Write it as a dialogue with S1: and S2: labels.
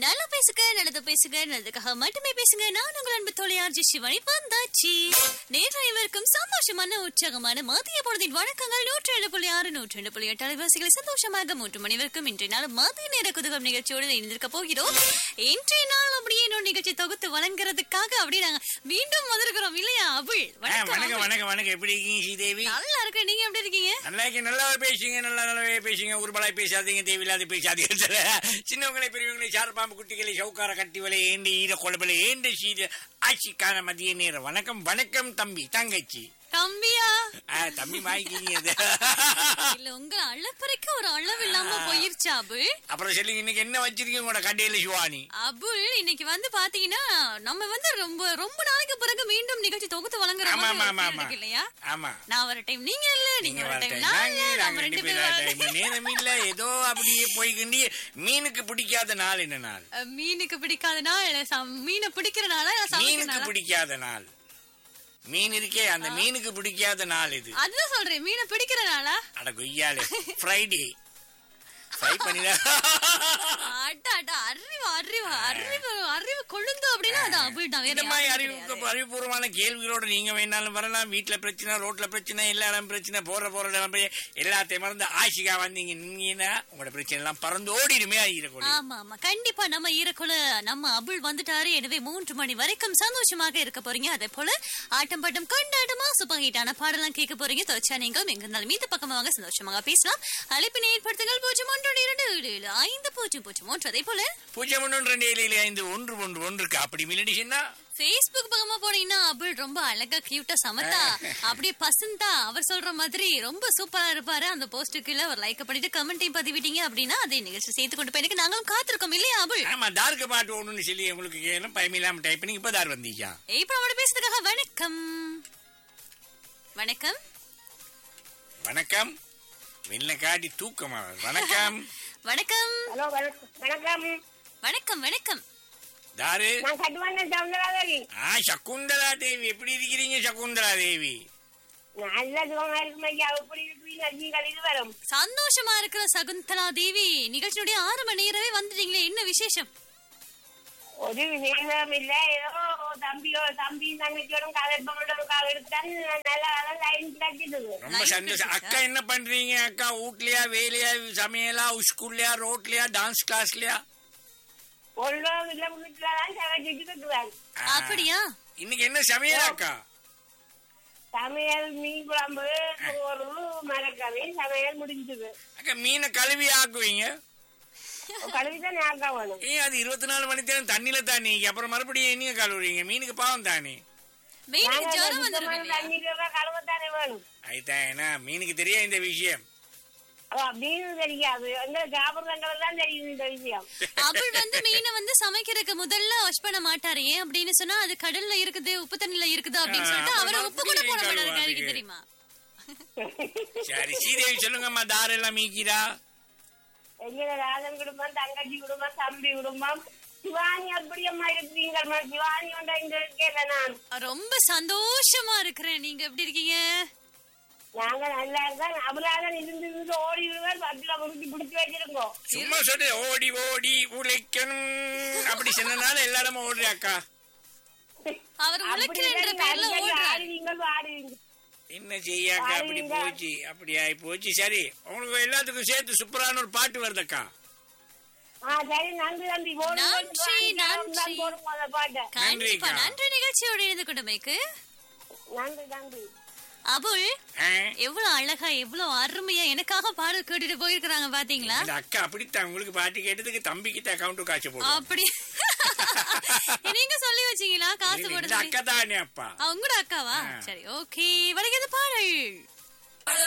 S1: நல்லா பேசுங்க நல்லது பேசுங்க நல்லதுக்காக மட்டுமே பேசுங்க நான் உங்கள் அன்பு தொழிலாளர் சிவனி வந்தாச்சு நேற்று அனைவருக்கும் சந்தோஷமான உற்சாகமான மதிய பொழுதின் வணக்கங்கள் நூற்றி ஏழு புள்ளி ஆறு நூற்றி ரெண்டு புள்ளி எட்டு அலைவாசிகளை சந்தோஷமாக மூன்று மணி வரைக்கும் இன்றைய நாள் மதிய நேர குதுகம் நிகழ்ச்சியோடு இணைந்திருக்க போகிறோம் இன்றைய நாள் அப்படியே இன்னொரு நிகழ்ச்சி தொகுத்து வழங்குறதுக்காக அப்படியே நாங்க மீண்டும் வந்திருக்கிறோம் இல்லையா அபுள்
S2: ஆ, வணக்கம்
S1: வணக்கம் அபுள்.
S2: வணக்கம் வணக்கம் எப்படி இருக்கீங்க ஸ்ரீதேவி
S1: நல்லா இருக்கு நீங்க எப்படி இருக்கீங்க
S2: நல்லா இருக்கேன் நல்லாவே பேசுங்க நல்லா நல்லாவே பேசுங்க உருபலாய் பேசாதீங்க தேவையில்லாத பேசாதீங்க சின்னவங்களை பெரியவங்களை சாரப்பாம்பு குட்டிகளை சவுக்கார கட்டிவலை ஏண்டு ஈர கொலபலை ஏண்டு சீர ஆட்சிக்கான மதிய நேரம் வணக்கம் வணக்கம் தம்பி தங்கச்சி
S1: தம்பியா
S2: ஆ, தம்பி மாய்க்கிங்க அது.
S1: இல்ல உங்க அள்ளப்பறைக்கு ஒரு அளவு இல்லாம போயிருச்சு அபுள்
S2: அப்புறம் சொல்லுங்க இன்னைக்கு என்ன வச்சிருக்கீங்க உங்களோட கடையில சிவானி
S1: அபுல் இன்னைக்கு வந்து பாத்தீங்கன்னா நம்ம வந்து ரொம்ப ரொம்ப நாளைக்கு பிறகு மீண்டும் நிகழ்ச்சி தொகுத்து வழங்குற
S2: ஆமா
S1: மாதிரி
S2: ஆமா
S1: ஒரு
S2: ஆமா
S1: feel
S2: ஆமா
S1: இருக்கு இல்லையா
S2: ஆமா
S1: நான் வர டைம் நீங்க இல்ல நீங்க
S2: நீங்க
S1: வர
S2: வர
S1: டைம்
S2: time
S1: நான்
S2: நாங்க,
S1: இல்ல
S2: நாங்க
S1: நம்ம
S2: ரெண்டு
S1: ரெண்டு
S2: பேரும் வர
S1: பேரும்
S2: time. நேரம் இல்ல ஏதோ அப்படியே போய்கிண்டி மீனுக்கு பிடிக்காத நாள் என்ன நாள்
S1: அஹ், மீனுக்கு பிடிக்காதனா இல்ல சம்- மீனை பிடிக்கிறனால இல்ல
S2: மீனுக்கு
S1: சமைக்கிறனால
S2: பிடிக்காத நாள் மீன் இருக்கே அந்த மீனுக்கு பிடிக்காத நாள் இது
S1: அதுதான் சொல்றேன் மீனை பிடிக்கிறனால
S2: அட கொய்யாலே ஃப்ரைடே ஃப்ரை பண்ணிடா
S1: அட அட அறிவு அறிவு அறிவு அறிவு கொழுந்து அப்படின்னா அது அபுல் தான் வேற
S2: இந்த மாதிரி
S1: யாரும்
S2: அறிவுக்கு
S1: கிடையாது.
S2: அறிவுபூர்வமான கேள்விகளோட நீங்க வேணாலும் வரலாம் வீட்டுல பிரச்சனை ரோட்ல பிரச்சனை எல்லா இடம் பிரச்சனை போற போற இடம் பிரச்சனை, எல்லாத்தையும் மறந்து ஆசிகா வந்தீங்க நீங்கன்னா உங்களோட பிரச்சனை எல்லாம் பறந்து ஓடிடுமே ஈரக்கொடி
S1: ஆமா ஆமா கண்டிப்பா நம்ம ஈரக்குள்ள நம்ம அபுல் வந்துட்டாரு எனவே மூன்று மணி வரைக்கும் சந்தோஷமாக இருக்க போறீங்க அதே போல ஆட்டம் பாட்டம் கொண்டாட்டமா சூப்பர் ஹிட்டான பாடலாம் கேட்க போறீங்க தொடர்ச்சியா நீங்களும் எங்க இருந்தாலும் மீது பக்கமாக சந்தோஷமாக பேசலாம் அழைப்பினை ஏற்படுத்துங்கள் பூஜ்ஜியம் ஒன்று இரண்டு ஏழு ஏழு ஐந்து பூஜ்ஜியம் பூஜ்ஜியம் ஒன்று அதே போல
S2: பூஜ்ஜியம் ஒன்று ரெண்டு ஏழு ஏழு ஐந்து ஒன்று ஒன்று ஒன்று இருக்கு அப்படி மில்லடிச்சுன்னா
S1: Facebook பக்கமா போனீங்கன்னா அபுல் ரொம்ப அழகா கியூட்டா சமத்தா அப்படியே பசந்தா அவர் சொல்ற மாதிரி ரொம்ப சூப்பரா இருப்பாரு அந்த போஸ்டுக்குள்ள ஒரு லைக் பண்ணிட்டு கமெண்ட்டையும் பதிவிட்டீங்க அப்படின்னா அதே நிகழ்ச்சி சேர்த்து கொண்டு போய் நாங்களும் காத்திருக்கோம் இல்லையா அபுல்
S2: ஆமா டார்க் பாட்டு ஒண்ணுன்னு சொல்லி உங்களுக்கு கேளும் பயமில்லாம டைப் பண்ணி இப்ப தார் வந்தீங்க
S1: இப்ப அவட பேசுறதுக்காக வணக்கம் வணக்கம்
S2: வணக்கம் வெள்ள காட்டி தூக்கமா வணக்கம்
S1: வணக்கம்
S3: ஹலோ வணக்கம் வணக்கம்
S1: வணக்கம் வணக்கம்
S2: தாரு
S3: நான் கட்டுவான சவுந்தரராஜி
S2: ஆ சகுந்தலா தேவி எப்படி இருக்கிறீங்க சகுந்தலா தேவி
S3: நல்ல சுகமா இருக்கும் ஐயா எப்படி இருக்கிறீங்க நீங்கள் இது வரும்
S1: சந்தோஷமா இருக்கிற சகுந்தலா தேவி நிகழ்ச்சியுடைய ஆறு மணி நேரவே வந்துட்டீங்களே என்ன விசேஷம்
S3: ஒரு விசேஷம் இல்ல ஏதோ தம்பியோ தம்பி தங்கச்சியோட கதைப்பங்களோட கால் எடுத்தான் நல்ல நல்ல லைன் கிடைச்சிது
S2: ரொம்ப
S1: Life
S2: சந்தோஷம்
S1: கிடைச்சிச்சா?
S2: அக்கா என்ன பண்றீங்க அக்கா வீட்லயா வேலையா சமையலா ஸ்கூல்லயா ரோட்லயா டான்ஸ் கிளாஸ்லயா
S3: ஒன்றோ இல்ல வீட்டுலதான் சமைச்சிட்டு கட்டுவாங்க
S1: அப்படியா
S2: இன்னைக்கு என்ன சமையல் அக்கா
S3: சமையல் மீன் குழம்பு சோறு மரக்கறி சமையல் முடிஞ்சது
S2: அக்கா மீனை கழுவி ஆக்குவீங்க
S3: கழுவிதான் ஞாபகம் வேணும்
S2: ஏன் அது இருபத்தி நாலு மணி நேரம் தண்ணியில தானே அப்புறம் மறுபடியும் நீங்க கழுவுறீங்க மீனுக்கு பாவம் தானே
S1: வெயிலுக்கு
S3: நாங்க
S1: ஜுரம்
S3: சுத்தமான
S1: வந்துருக்கும் இல்லையா?
S3: தண்ணீர் கழுவத்தானே வேணும்
S2: அதுதான் என்ன மீனுக்கு தெரியா இந்த விஷயம்
S3: ஓ, அப்படின்னு தெரியாது எங்க சாப்பிடுறவங்களுக்கு தான் தெரியும் இந்த விஷயம்
S1: அபுல் வந்து மீனை வந்து சமைக்கிறதுக்கு முதல்ல வாஷ் பண்ண மாட்டாரு ஏன் அப்படின்னு சொன்னா அது கடல்ல இருக்குது உப்பு தண்ணில இருக்குது அப்படின்னு
S2: ஆ,
S1: சொல்லிட்டு
S2: அப்புறம்
S1: அவரை உப்பு கூட போட
S2: மறுபடியும்
S1: மாட்டாரு
S2: கழுவ
S1: கறிக்கு
S2: அதுக்கு.
S1: தெரியுமா
S2: சரி ஸ்ரீதேவி சொல்லுங்கம்மா தாரெல்லாம் மீக்கிறா
S3: எங்களோட ராஜன் குடும்பம் தங்கச்சி குடும்பம் தம்பி குடும்பம் சிவானி அப்படியம்மா இருக்கீங்கம்மா சிவானி உண்டா இங்க இருக்கேன் நான்
S1: ரொம்ப சந்தோஷமா இருக்கிறேன் நீங்க எப்படி இருக்கீங்க
S3: நாங்க நல்லா இருக்கா அவளாதான் இருந்து இருந்து ஓடி விடுவார் பத்துல முடிச்சு பிடிச்சி வச்சிருக்கோம்
S2: சும்மா சொல்லு ஓடி ஓடி உழைக்கணும் அப்படி சொன்னனால எல்லாருமே ஓடுற அக்கா
S1: அவர்
S3: அப்படி
S1: உழைக்கிறன்ற
S3: இல்ல,
S1: பேர்ல
S3: நீங்க
S1: ஓடுறாரு
S3: ஆடுவீங்க ஆடுவீங்க
S2: என்ன செய்ய அக்கா அப்படி
S3: ஆடுவீங்க.
S2: போச்சு அப்படி ஆகி போச்சு சரி உங்களுக்கு எல்லாத்துக்கும் சேர்த்து சூப்பரான ஒரு பாட்டு வருதக்கா
S3: ஆ சரி நன்றி தம்பி போடுங்க.
S1: நன்றி,
S3: சிவானி
S1: நன்றி.
S3: தான் போடுங்க அந்த பாட்டை
S1: கண்டிப்பா
S2: நன்றிக்கா.
S1: நன்றி நிகழ்ச்சியோட இணைந்து கொண்டமைக்கு
S3: நன்றி நன்றி
S1: அபுல்
S2: ஆ?
S1: எவ்வளவு அழகா எவ்வளவு அருமையா எனக்காக பாடல் கேட்டுட்டு போயிருக்கிறாங்க பாத்தீங்களா
S2: இந்த அக்கா அப்படித்தான் உங்களுக்கு பாட்டு கேட்டதுக்கு தம்பிக்கு அக்கௌண்ட் காசு போடும்
S1: அப்படி நீங்க சொல்லி வச்சீங்களா காசு
S2: இந்த
S1: போடுறது
S2: அக்கா தானே அப்பா
S1: உங்களோட அக்காவா
S2: ஆ.
S1: சரி ஓகே வணக்கம் பாடல்